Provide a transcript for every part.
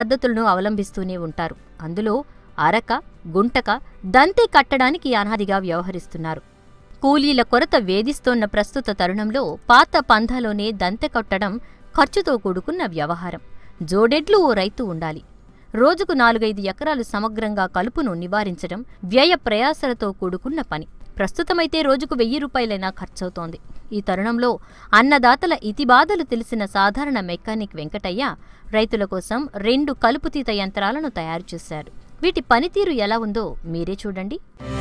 పద్ధతులను అవలంబిస్తూనే ఉంటారు అందులో అరక గుంటక దంతే కట్టడానికి అనాదిగా వ్యవహరిస్తున్నారు కూలీల కొరత వేధిస్తోన్న ప్రస్తుత తరుణంలో పాత పంథాలోనే దంతె కొట్టడం ఖర్చుతో కూడుకున్న వ్యవహారం జోడెడ్లు ఓ రైతు ఉండాలి రోజుకు నాలుగైదు ఎకరాలు సమగ్రంగా కలుపును నివారించడం వ్యయ ప్రయాసలతో కూడుకున్న పని ప్రస్తుతమైతే రోజుకు వెయ్యి రూపాయలైనా ఖర్చవుతోంది ఈ తరుణంలో అన్నదాతల ఇతిబాధలు తెలిసిన సాధారణ మెకానిక్ వెంకటయ్య రైతుల కోసం రెండు కలుపుతీత యంత్రాలను తయారు చేశారు వీటి పనితీరు ఎలా ఉందో మీరే చూడండి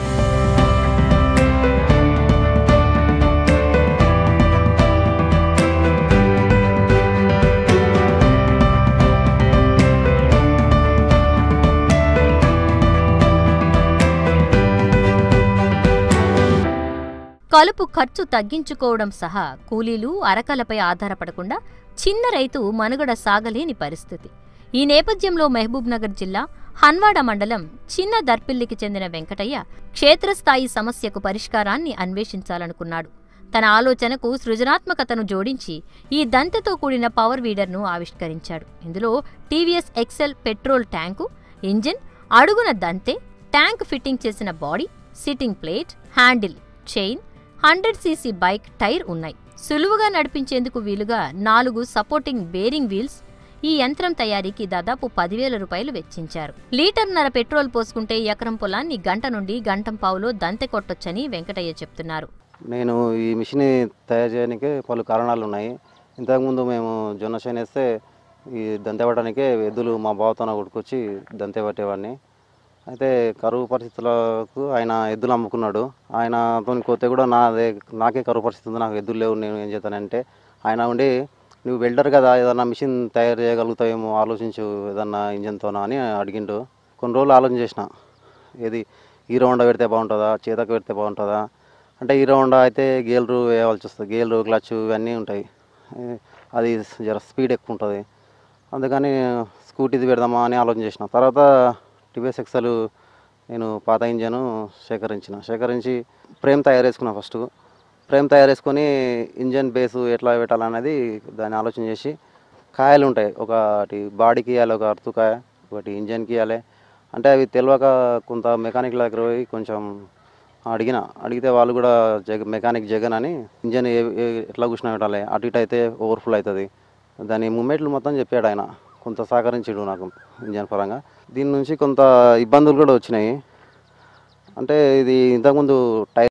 కలుపు ఖర్చు తగ్గించుకోవడం సహా కూలీలు అరకలపై ఆధారపడకుండా చిన్న రైతు మనుగడ సాగలేని పరిస్థితి ఈ నేపథ్యంలో మహబూబ్నగర్ జిల్లా హన్వాడ మండలం చిన్న దర్పిల్లికి చెందిన వెంకటయ్య క్షేత్రస్థాయి సమస్యకు పరిష్కారాన్ని అన్వేషించాలనుకున్నాడు తన ఆలోచనకు సృజనాత్మకతను జోడించి ఈ దంతెతో కూడిన పవర్ వీడర్ను ఆవిష్కరించాడు ఇందులో TVS XL petrol tank engine అడుగున దంతె ట్యాంక్ ఫిట్టింగ్ చేసిన body sitting plate handle chain hundred CC bike tyre ఉన్నాయి సులువుగా నడిపించేందుకు వీలుగా నాలుగు సపోర్టింగ్ బేరింగ్ వీల్స్ ఈ యంత్రం తయారీకి దాదాపు పదివేల రూపాయలు వెచ్చించారు లీటర్న్నర పెట్రోల్ పోసుకుంటే ఎకరం పొలాన్ని గంట నుండి గంటం పావులో దంతె కొట్టొచ్చని వెంకటయ్య చెప్తున్నారు నేను ఈ మిషన్ తయారు చేయడానికి పలు కారణాలు ఉన్నాయి ఇంతకుముందు మేము జొన్న చేను వేస్తే ఈ దంతె పట్టడానికే ఎద్దులు మా బావతోన కొట్టుకొచ్చి దంతె పట్టేవాడిని అయితే కరువు పరిస్థితులకు ఆయన ఎద్దులు అమ్ముకున్నాడు ఆయనతో కోతే కూడా నాదే నాకే కరువు పరిస్థితి ఉంది నాకు ఎద్దులు లేవు నేను ఏం చేస్తానంటే ఆయన ఉండి నువ్వు వెల్డర్ కదా ఏదన్నా మిషన్ తయారు చేయగలుగుతావేమో ఆలోచించు ఏదన్నా ఇంజన్తోనా అని అడిగిండు కొన్ని రోజులు ఆలోచన చేసిన ఏది హీరో హోండా పెడితే బాగుంటుందా చేతకు పెడితే బాగుంటుందా అంటే హీరో హోండా అయితే గేర్లు వేయవలసి వస్తుంది గేర్లు క్లచ్ ఇవన్నీ ఉంటాయి ఏ, అది జర స్పీడ్ ఎక్కువ ఉంటుంది అందుకని స్కూటీది పెడదామా అని ఆలోచన చేసిన తర్వాత టీవీఎస్ ఎక్సెల్ నేను పాత ఇంజను సేకరించిన సేకరించి ఫ్రేమ్ తయారు చేసుకున్నా ఫస్ట్ ఫ్రేమ్ తయారు చేసుకొని ఇంజన్ బేసు ఎట్లా పెట్టాలనేది దాన్ని ఆలోచన చేసి కాయలు ఉంటాయి ఒకటి బాడీకి ఇవ్వాలి ఒక అర్తుకాయ ఒకటి ఇంజన్కి ఇవ్వాలి అంటే అవి తెలియక కొంత మెకానిక్ల దగ్గర పోయి కొంచెం అడిగిన అడిగితే వాళ్ళు కూడా జగ మెకానిక్ జగన్ అని ఇంజన్ ఏ ఏ- ఎట్లా కూర్చున్నా పెట్టాలి అటు ఇటు అయితే ఓవర్ఫుల్ అవుతుంది దాని మూమెంట్లు మొత్తం చెప్పాడు ఆయన కొంత సహకరించాడు నాకు ఇంజన్ పరంగా దీని నుంచి కొంత ఇబ్బందులు కూడా వచ్చినాయి అంటే ఇది ఇంతకుముందు టైర్